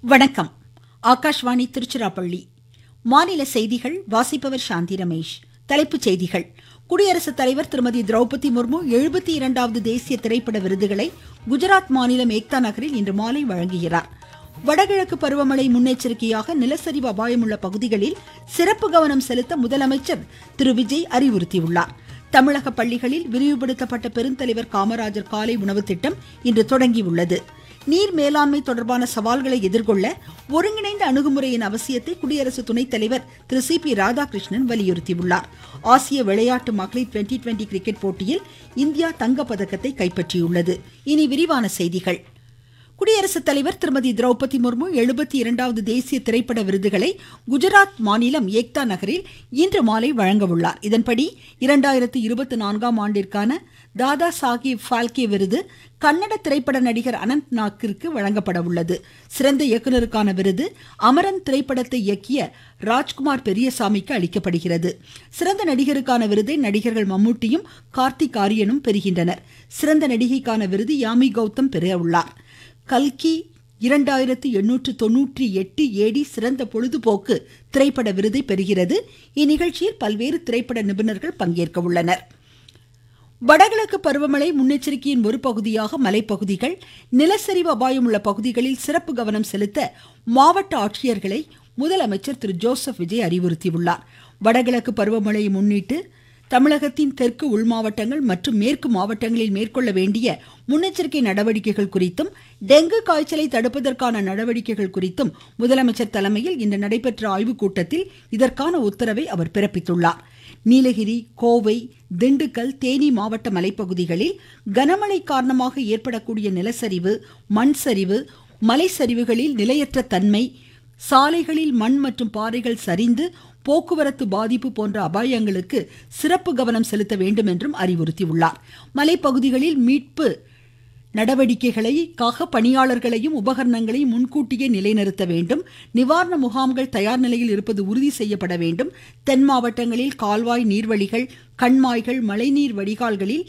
வணக்கம் ஆகாஷ்வாணி திருச்சிராப்பள்ளி மாநில செய்திகள் வாசிப்பவர் சாந்தி ரமேஷ் தலைப்புச் செய்திகள் குடியரசுத் தலைவர் திருமதி திரௌபதி முர்மு எழுபத்தி இரண்டாவது தேசிய திரைப்பட விருதுகளை குஜராத் மாநிலம் ஏக்தா நகரில் இன்று மாலை வழங்குகிறார் வடகிழக்கு பருவமழை முன்னெச்சரிக்கையாக நிலச்சரிவு அபாயமுள்ள பகுதிகளில் சிறப்பு கவனம் செலுத்த முதலமைச்சர் திரு விஜய் அறிவுறுத்தியுள்ளார் தமிழக பள்ளிகளில் விரிவுபடுத்தப்பட்ட பெருந்தலைவர் காமராஜர் காலை உணவு திட்டம் இன்று தொடங்கியுள்ளது நீர் மேலாண்மை தொடர்பான சவால்களை எதிர்கொள்ள ஒருங்கிணைந்த அணுகுமுறையின் அவசியத்தை குடியரசு துணைத் தலைவர் திரு சி பி ராதாகிருஷ்ணன் வலியுறுத்தியுள்ளார் ஆசிய விளையாட்டு மகளிர் டுவெண்டி டுவெண்டி கிரிக்கெட் போட்டியில் இந்தியா தங்கப்பதக்கத்தை கைப்பற்றியுள்ளது இனி விரிவான செய்திகள் குடியரசுத் தலைவர் திருமதி திரௌபதி முர்மு எழுபத்தி இரண்டாவது தேசிய திரைப்பட விருதுகளை குஜராத் மாநிலம் ஏக்தா நகரில் இன்று மாலை வழங்க உள்ளார் இதன்படி இரண்டாயிரத்து இருபத்தி நான்காம் ஆண்டிற்கான தாதா சாஹிப் பால்கே விருது கன்னட திரைப்பட நடிகர் அனந்த் நாக்கிற்கு வழங்கப்பட உள்ளது சிறந்த இயக்குநருக்கான விருது அமரன் திரைப்படத்தை இயக்கிய ராஜ்குமார் பெரியசாமிக்கு அளிக்கப்படுகிறது சிறந்த நடிகருக்கான விருதை நடிகர்கள் மம்முட்டியும் கார்த்திக் ஆரியனும் பெறுகின்றனர் சிறந்த நடிகைக்கான விருது யாமி கௌதம் பெற உள்ளார் கல்கி இரண்டாயிரத்து எண்ணூற்று தொன்னூற்றி எட்டு ஏடி சிறந்த பொழுதுபோக்கு திரைப்பட விருதை பெறுகிறது இந்நிகழ்ச்சியில் பல்வேறு திரைப்பட நிபுணர்கள் பங்கேற்க உள்ளனர் வடகிழக்கு பருவமழை முன்னெச்சரிக்கையின் ஒரு பகுதியாக மலைப்பகுதிகள் நிலச்சரிவு அபாயம் உள்ள பகுதிகளில் சிறப்பு கவனம் செலுத்த மாவட்ட ஆட்சியர்களை முதலமைச்சர் திரு ஜோசப் விஜய் அறிவுறுத்தியுள்ளார் வடகிழக்கு பருவமழையை முன்னிட்டு தமிழகத்தின் தெற்கு உள் மாவட்டங்கள் மற்றும் மேற்கு மாவட்டங்களில் மேற்கொள்ள வேண்டிய முன்னெச்சரிக்கை நடவடிக்கைகள் குறித்தும் டெங்கு காய்ச்சலை தடுப்பதற்கான நடவடிக்கைகள் குறித்தும் முதலமைச்சர் தலைமையில் இன்று நடைபெற்ற ஆய்வுக் கூட்டத்தில் இதற்கான உத்தரவை அவர் பிறப்பித்துள்ளார் நீலகிரி கோவை திண்டுக்கல் தேனி மாவட்ட மலைப்பகுதிகளில் கனமழை காரணமாக ஏற்படக்கூடிய நிலச்சரிவு மண் சரிவு மலை சரிவுகளில் நிலையற்ற தன்மை சாலைகளில் மண் மற்றும் பாறைகள் சரிந்து போக்குவரத்து பாதிப்பு போன்ற அபாயங்களுக்கு சிறப்பு கவனம் செலுத்த வேண்டும் என்றும் அறிவுறுத்தியுள்ளார் மலைப்பகுதிகளில் மீட்பு நடவடிக்கைகளுக்காக பணியாளர்களையும் உபகரணங்களையும் முன்கூட்டியே நிலைநிறுத்த வேண்டும் நிவாரண முகாம்கள் தயார் நிலையில் இருப்பது உறுதி செய்யப்பட வேண்டும் தென் மாவட்டங்களில் கால்வாய் நீர்வழிகள் கண்மாய்கள் மழைநீர் வடிகால்களில்